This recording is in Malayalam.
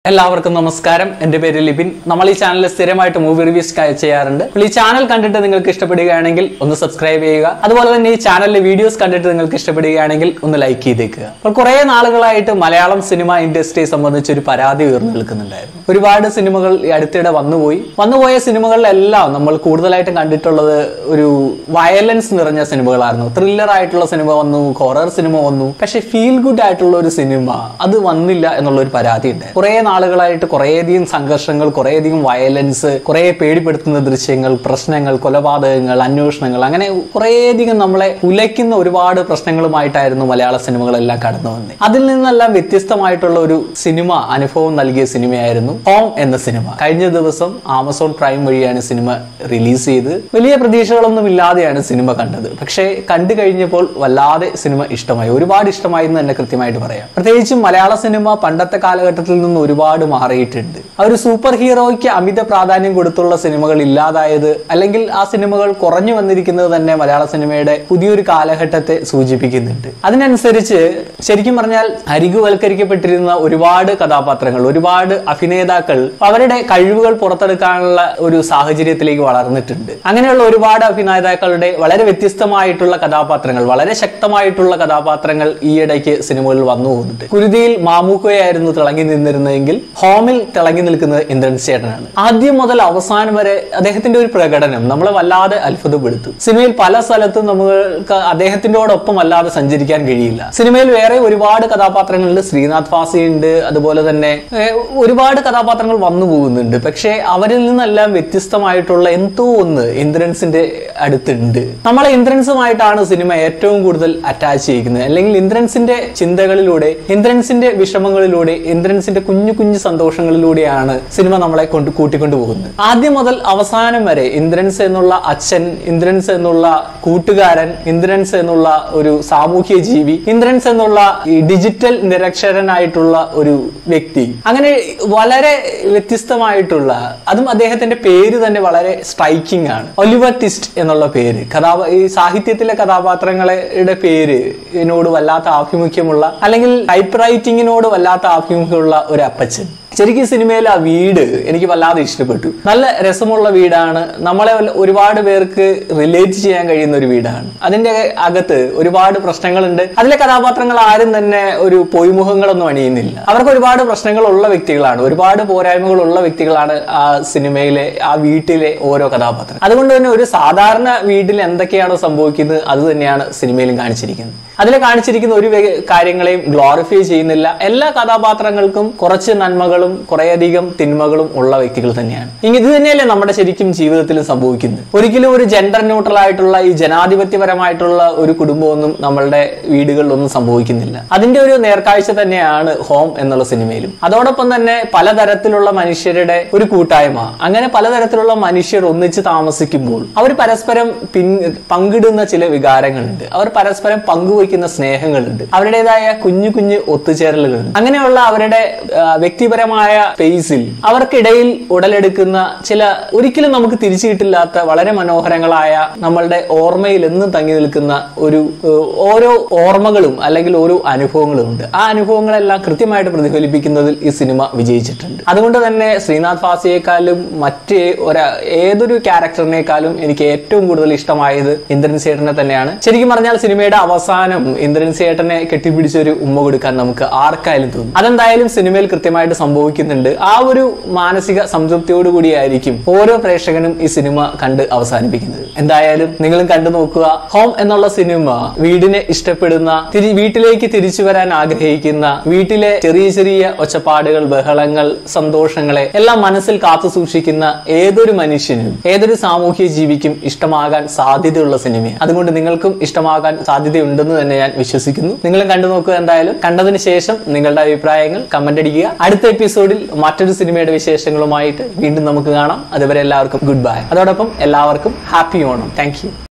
എല്ലാവർക്കും നമസ്കാരം എന്റെ പേര് ലിബിൻ നമ്മൾ ഈ ചാനലിൽ സ്ഥിരമായിട്ട് മൂവി റിവ്യൂസ് ചെയ്യാറുണ്ട് അപ്പോൾ ഈ ചാനൽ കണ്ടിട്ട് നിങ്ങൾക്ക് ഇഷ്ടപ്പെടുകയാണെങ്കിൽ ഒന്ന് സബ്സ്ക്രൈബ് ചെയ്യുക അതുപോലെ തന്നെ ഈ ചാനലിലെ വീഡിയോസ് കണ്ടിട്ട് നിങ്ങൾക്ക് ഇഷ്ടപ്പെടുകയാണെങ്കിൽ ഒന്ന് ലൈക്ക് ചെയ്തേക്കുക അപ്പോൾ കുറേ നാളുകളായിട്ട് മലയാളം സിനിമ ഇൻഡസ്ട്രിയെ സംബന്ധിച്ച് ഒരു പരാതി ഉയർന്നു നിൽക്കുന്നുണ്ടായിരുന്നു ഒരുപാട് സിനിമകൾ ഈ അടുത്തിടെ വന്നുപോയി വന്നുപോയ സിനിമകളിലെല്ലാം നമ്മൾ കൂടുതലായിട്ടും കണ്ടിട്ടുള്ളത് ഒരു വയലൻസ് നിറഞ്ഞ സിനിമകളായിരുന്നു ത്രില്ലർ ആയിട്ടുള്ള സിനിമ വന്നു ഹൊറർ സിനിമ വന്നു പക്ഷെ ഫീൽ ഗുഡ് ആയിട്ടുള്ള ഒരു സിനിമ അത് വന്നില്ല എന്നുള്ള ഒരു പരാതി ഉണ്ട് കുറെ നാളുകളായിട്ട് കുറേയധികം സംഘർഷങ്ങൾ കുറേയധികം വയലൻസ് കുറെ പേടിപ്പെടുത്തുന്ന ദൃശ്യങ്ങൾ പ്രശ്നങ്ങൾ കൊലപാതകങ്ങൾ അന്വേഷണങ്ങൾ അങ്ങനെ കുറേയധികം നമ്മളെ ഉലയ്ക്കുന്ന ഒരുപാട് പ്രശ്നങ്ങളുമായിട്ടായിരുന്നു മലയാള സിനിമകളെല്ലാം കടന്നു വന്നത് അതിൽ നിന്നെല്ലാം വ്യത്യസ്തമായിട്ടുള്ള ഒരു സിനിമ അനുഭവം നൽകിയ സിനിമയായിരുന്നു ഹോം എന്ന സിനിമ കഴിഞ്ഞ ദിവസം ആമസോൺ പ്രൈം വഴിയാണ് സിനിമ റിലീസ് ചെയ്ത് വലിയ പ്രതീക്ഷകളൊന്നും ഇല്ലാതെയാണ് സിനിമ കണ്ടത് പക്ഷേ കണ്ടു കഴിഞ്ഞപ്പോൾ വല്ലാതെ സിനിമ ഇഷ്ടമായി ഒരുപാട് ഇഷ്ടമായി എന്ന് തന്നെ കൃത്യമായിട്ട് പറയാം പ്രത്യേകിച്ചും മലയാള സിനിമ പണ്ടത്തെ കാലഘട്ടത്തിൽ നിന്ന് ഒരുപാട് മാറിയിട്ടുണ്ട് ആ ഒരു സൂപ്പർ ഹീറോയ്ക്ക് അമിത പ്രാധാന്യം കൊടുത്തുള്ള സിനിമകൾ ഇല്ലാതായത് അല്ലെങ്കിൽ ആ സിനിമകൾ കുറഞ്ഞു വന്നിരിക്കുന്നത് തന്നെ മലയാള സിനിമയുടെ പുതിയൊരു കാലഘട്ടത്തെ സൂചിപ്പിക്കുന്നുണ്ട് അതിനനുസരിച്ച് ശരിക്കും പറഞ്ഞാൽ അരികുവൽക്കരിക്കപ്പെട്ടിരുന്ന ഒരുപാട് കഥാപാത്രങ്ങൾ ഒരുപാട് അഭിനേതാക്കൾ അവരുടെ കഴിവുകൾ പുറത്തെടുക്കാനുള്ള ഒരു സാഹചര്യത്തിലേക്ക് വളർന്നിട്ടുണ്ട് അങ്ങനെയുള്ള ഒരുപാട് അഭിനേതാക്കളുടെ വളരെ വ്യത്യസ്തമായിട്ടുള്ള കഥാപാത്രങ്ങൾ വളരെ ശക്തമായിട്ടുള്ള കഥാപാത്രങ്ങൾ ഈയിടയ്ക്ക് സിനിമകളിൽ വന്നു പോകുന്നുണ്ട് കുരുതിയിൽ മാമൂക്കയായിരുന്നു തിളങ്ങി നിന്നിരുന്നതെങ്കിൽ ഹോമിൽ തിളങ്ങി നിൽക്കുന്നത് ഇന്ദ്രൻ ചേട്ടനാണ് ആദ്യം മുതൽ അവസാനം വരെ അദ്ദേഹത്തിന്റെ ഒരു പ്രകടനം നമ്മളെ വല്ലാതെ അത്ഭുതപ്പെടുത്തും സിനിമയിൽ പല സ്ഥലത്തും നമുക്ക് അദ്ദേഹത്തിനോടൊപ്പം അല്ലാതെ സഞ്ചരിക്കാൻ കഴിയില്ല സിനിമയിൽ വേറെ ഒരുപാട് കഥാപാത്രങ്ങളുണ്ട് ശ്രീനാഥ് ഫാസി ഉണ്ട് അതുപോലെ തന്നെ ഏഹ്, ഒരുപാട് കഥാപാത്രങ്ങൾ വന്നു പോകുന്നുണ്ട് പക്ഷേ അവരിൽ നിന്നെല്ലാം വ്യത്യസ്തമായിട്ടുള്ള എന്തോ ഒന്ന് ഇന്ദ്രൻസിന്റെ അടുത്തുണ്ട് നമ്മളെ ഇന്ദ്രൻസുമായിട്ടാണ് സിനിമ ഏറ്റവും കൂടുതൽ അറ്റാച്ച് ചെയ്യിക്കുന്നത് അല്ലെങ്കിൽ ഇന്ദ്രൻസിന്റെ ചിന്തകളിലൂടെ ഇന്ദ്രൻസിന്റെ വിഷമങ്ങളിലൂടെ ഇന്ദ്രൻസിന്റെ കുഞ്ഞു കുഞ്ഞു സന്തോഷങ്ങളിലൂടെയാണ് സിനിമ നമ്മളെ കൊണ്ട് കൂട്ടിക്കൊണ്ടു പോകുന്നത് ആദ്യം മുതൽ അവസാനം വരെ ഇന്ദ്രൻസ് എന്നുള്ള അച്ഛൻ ഇന്ദ്രൻസ് എന്നുള്ള കൂട്ടുകാരൻ ഇന്ദ്രൻസ് എന്നുള്ള ഒരു സാമൂഹ്യ ജീവി ഇന്ദ്രൻസ് എന്നുള്ള ഈ ഡിജിറ്റൽ നിരക്ഷരനായിട്ടുള്ള ഒരു വ്യക്തി അങ്ങനെ വളരെ വ്യത്യസ്തമായിട്ടുള്ള അതും അദ്ദേഹത്തിന്റെ പേര് തന്നെ വളരെ സ്ട്രൈക്കിംഗ് ആണ് ഒലിവർ ടിസ്റ്റ് എന്നുള്ള പേര് കഥാ ഈ സാഹിത്യത്തിലെ കഥാപാത്രങ്ങളുടെ പേര് ഇതിനോട് വല്ലാത്ത ആഭിമുഖ്യമുള്ള അല്ലെങ്കിൽ ടൈപ്പ് റൈറ്റിങ്ങിനോട് വല്ലാത്ത ആഭിമുഖ്യമുള്ള ഒരു അപ്പച്ചൻ ശരിക്കും സിനിമയിലെ ആ വീട് എനിക്ക് വല്ലാതെ ഇഷ്ടപ്പെട്ടു നല്ല രസമുള്ള വീടാണ് നമ്മളെ വല്ല- ഒരുപാട് പേർക്ക് റിലേറ്റ് ചെയ്യാൻ കഴിയുന്ന ഒരു വീടാണ് അതിന്റെ അകത്ത് ഒരുപാട് പ്രശ്നങ്ങളുണ്ട് അതിലെ കഥാപാത്രങ്ങൾ ആരും തന്നെ ഒരു പൊയ്മുഖങ്ങളൊന്നും അണിയുന്നില്ല അവർക്ക് ഒരുപാട് പ്രശ്നങ്ങളുള്ള വ്യക്തികളാണ് ഒരുപാട് പോരായ്മകളുള്ള വ്യക്തികളാണ് ആ സിനിമയിലെ ആ വീട്ടിലെ ഓരോ കഥാപാത്രം അതുകൊണ്ട് തന്നെ ഒരു സാധാരണ വീട്ടിൽ എന്തൊക്കെയാണോ സംഭവിക്കുന്നത് അത് തന്നെയാണ് സിനിമയിലും കാണിച്ചിരിക്കുന്നത് അതിൽ കാണിച്ചിരിക്കുന്ന ഒരു വേ- കാര്യങ്ങളെയും ഗ്ലോറിഫൈ ചെയ്യുന്നില്ല എല്ലാ കഥാപാത്രങ്ങൾക്കും കുറച്ച് നന്മകളും കുറേയധികം തിന്മകളും ഉള്ള വ്യക്തികൾ തന്നെയാണ് ഇനി ഇത് തന്നെയല്ലേ നമ്മുടെ ശരിക്കും ജീവിതത്തിലും സംഭവിക്കുന്നത് ഒരിക്കലും ഒരു ജെൻഡർ ന്യൂട്രൽ ആയിട്ടുള്ള ഈ ജനാധിപത്യപരമായിട്ടുള്ള ഒരു കുടുംബമൊന്നും നമ്മളുടെ വീടുകളിലൊന്നും സംഭവിക്കുന്നില്ല അതിന്റെ ഒരു നേർക്കാഴ്ച തന്നെയാണ് ഹോം എന്നുള്ള സിനിമയിലും അതോടൊപ്പം തന്നെ പലതരത്തിലുള്ള മനുഷ്യരുടെ ഒരു കൂട്ടായ്മ അങ്ങനെ പലതരത്തിലുള്ള മനുഷ്യർ ഒന്നിച്ച് താമസിക്കുമ്പോൾ അവർ പരസ്പരം പിൻ പങ്കിടുന്ന ചില വികാരങ്ങളുണ്ട് അവർ പരസ്പരം പങ്കുവയ്ക്കുന്ന സ്നേഹങ്ങളുണ്ട് അവരുടേതായ കുഞ്ഞു കുഞ്ഞു ഒത്തുചേരലുകളുണ്ട് അങ്ങനെയുള്ള അവരുടെ ആ, വ്യക്തിപരമായ സ്പേസിൽ അവർക്കിടയിൽ ഉടലെടുക്കുന്ന ചില ഒരിക്കലും നമുക്ക് തിരിച്ചു കിട്ടില്ലാത്ത വളരെ മനോഹരങ്ങളായ നമ്മളുടെ ഓർമ്മയിൽ എന്നും തങ്ങി നിൽക്കുന്ന ഒരു ഏഹ്, ഓരോ ഓർമ്മകളും അല്ലെങ്കിൽ ഓരോ അനുഭവങ്ങളും ഉണ്ട് ആ അനുഭവങ്ങളെല്ലാം കൃത്യമായിട്ട് പ്രതിഫലിപ്പിക്കുന്നതിൽ ഈ സിനിമ വിജയിച്ചിട്ടുണ്ട് അതുകൊണ്ട് തന്നെ ശ്രീനാഥ് ഫാസിയേക്കാളും മറ്റ് ഒരാ ഏതൊരു ക്യാരക്ടറിനേക്കാളും എനിക്ക് ഏറ്റവും കൂടുതൽ ഇഷ്ടമായത് ഇന്ദ്രൻ സേട്ടനെ തന്നെയാണ് ശരിക്കും പറഞ്ഞാൽ സിനിമയുടെ അവസാനം ഇന്ദ്രൻ സേട്ടനെ കെട്ടിപ്പിടിച്ച ഒരു ഉമ്മ കൊടുക്കാൻ നമുക്ക് ആർക്കായാലും തോന്നും അതെന്തായാലും സിനിമയിൽ കൃത്യമായിട്ട് സംഭവിക്കുന്നുണ്ട് ആ ഒരു മാനസിക സംതൃപ്തിയോട് കൂടിയായിരിക്കും ഓരോ പ്രേക്ഷകനും ഈ സിനിമ കണ്ട് അവസാനിപ്പിക്കുന്നത് എന്തായാലും നിങ്ങളും കണ്ടു നോക്കുക ഹോം എന്നുള്ള സിനിമ വീടിനെ ഇഷ്ടപ്പെടുന്ന തിരി വീട്ടിലേക്ക് തിരിച്ചു വരാൻ ആഗ്രഹിക്കുന്ന വീട്ടിലെ ചെറിയ ചെറിയ ഒച്ചപ്പാടുകൾ ബഹളങ്ങൾ സന്തോഷങ്ങളെ എല്ലാം മനസ്സിൽ കാത്തു സൂക്ഷിക്കുന്ന ഏതൊരു മനുഷ്യനും ഏതൊരു സാമൂഹ്യ ജീവിക്കും ഇഷ്ടമാകാൻ സാധ്യതയുള്ള സിനിമയാണ് അതുകൊണ്ട് നിങ്ങൾക്കും ഇഷ്ടമാകാൻ സാധ്യതയുണ്ടെന്ന് തന്നെ ഞാൻ വിശ്വസിക്കുന്നു നിങ്ങളും കണ്ടു നോക്കുക എന്തായാലും കണ്ടതിന് ശേഷം നിങ്ങളുടെ അഭിപ്രായങ്ങൾ കമന്റ് അടിക്കുക അടുത്ത എപ്പിസോഡിൽ മറ്റൊരു സിനിമയുടെ വിശേഷങ്ങളുമായിട്ട് വീണ്ടും നമുക്ക് കാണാം അതുവരെ എല്ലാവർക്കും ഗുഡ് ബൈ അതോടൊപ്പം എല്ലാവർക്കും ഹാപ്പി ഓണം താങ്ക്